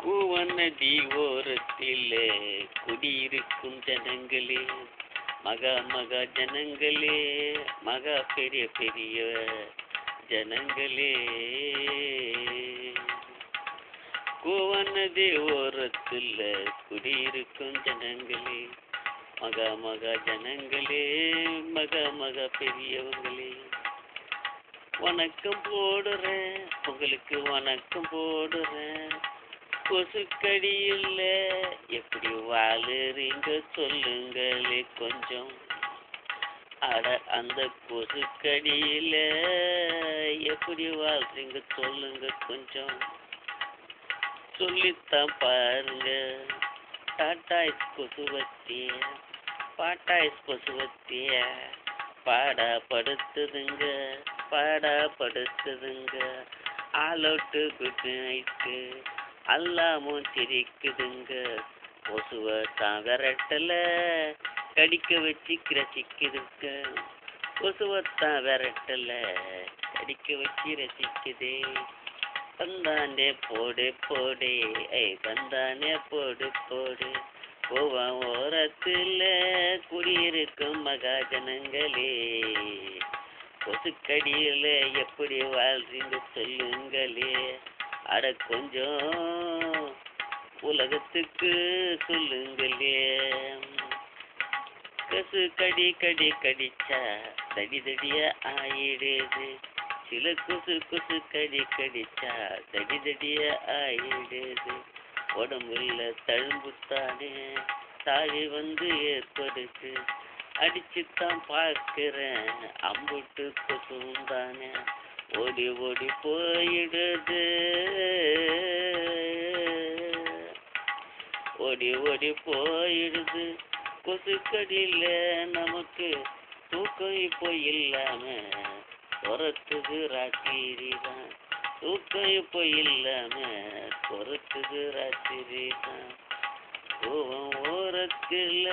கூவநதி ஓரத்திலே குடியிருக்கும் ஜனங்களே மகா மகா ஜனங்களே மகா பெரிய பெரிய ஜனங்களே கூவநதி ஓரத்தில் குடியிருக்கும் ஜனங்களே மகா மகா ஜனங்களே மகா மகா பெரியவங்களே வணக்கம் போடுறேன் உங்களுக்கு வணக்கம் போடுறேன் கொசுக்கடியில் எப்படி வாழுறீங்க சொல்லுங்களே கொஞ்சம் அட அந்த கொசுக்கடியில் எப்படி வாழ்றீங்க சொல்லுங்க கொஞ்சம் சொல்லித்தான் பாருங்க டாட்டாய்ஸ் கொசுவத்திய பாட்டாய்ஸ் கொசுவத்திய பாடாப்படுத்துதுங்க பாடாப்படுத்துதுங்க ஆல் அவுட்டு குட் நைட்டு அல்லாமும் சிரிக்குதுங்க கொசுவை தான் விரட்டல கடிக்க வச்சு ரசிக்குதுங்க கொசுவை தான் விரட்டல கடிக்க வச்சு ரசிக்குதே வந்தானே போடு போடு ஐ வந்தானே போடு போடு கோவம் ஓரத்தில் குடியிருக்கும் மகாஜனங்களே கொசுக்கடியில் எப்படி வாழ்றீங்க சொல்லுங்களே அட கொஞ்சம் உலகத்துக்கு சொல்லுங்களே கசு கடி கடி கடிச்சா தடி தடியா ஆயிடுது சில கொசு கொசு கடி கடிச்சா தடி தடியா ஆயிடுது உடம்புல தழும்புத்தானே தாவி வந்து ஏற்படுது அடிச்சுத்தான் பார்க்கிறேன் அம்புட்டு கொசுவும் தானே ஓடி ஓடி போயிடுது ஓடி ஓடி போயிடுது கொசுக்கடியில் நமக்கு தூக்கம் இப்போ இல்லாம துரத்துது ராத்திரி தான் தூக்கம் இப்போ இல்லாம துரத்துது ராத்திரி தான் கோவம் ஓரத்தில்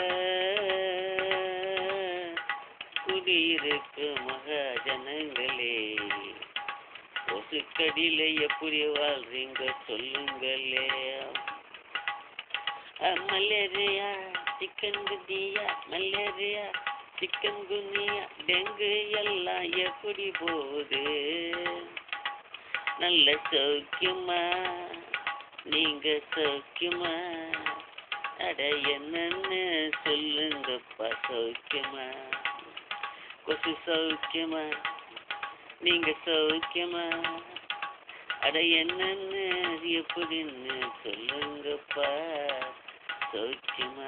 குடியிருக்கு மகாஜனங்களே கொசுக்கடியில எப்படி வாழ்றீங்க சொல்லுங்களே malaria chikungunya malaria chikungunya dengue எல்லாம் எப்படி போகுது நல்ல சௌக்கியமா நீங்க சௌக்கியமா அட என்னன்னு சொல்லுங்கப்பா சௌக்கியமா கொசு சௌக்கியமா நீங்க சௌக்கியமா அட என்னன்னு எப்படின்னு சொல்லுங்கப்பா சௌக்கியமா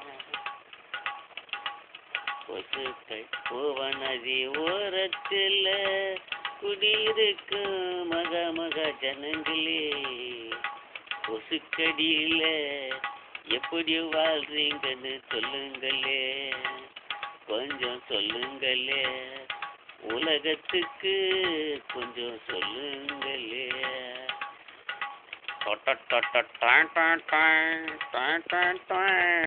கொசுக்கள் கோவநதி ஓரத்தில் குடியிருக்கும் மக மக ஜனங்களே கொசுக்கடியில் எப்படி வாழ்றீங்கன்னு சொல்லுங்களே கொஞ்சம் சொல்லுங்களே உலகத்துக்கு கொஞ்சம் சொல்லுங்களே டொட்ட டொட்ட டான் டான் டான் டான் டான் டான்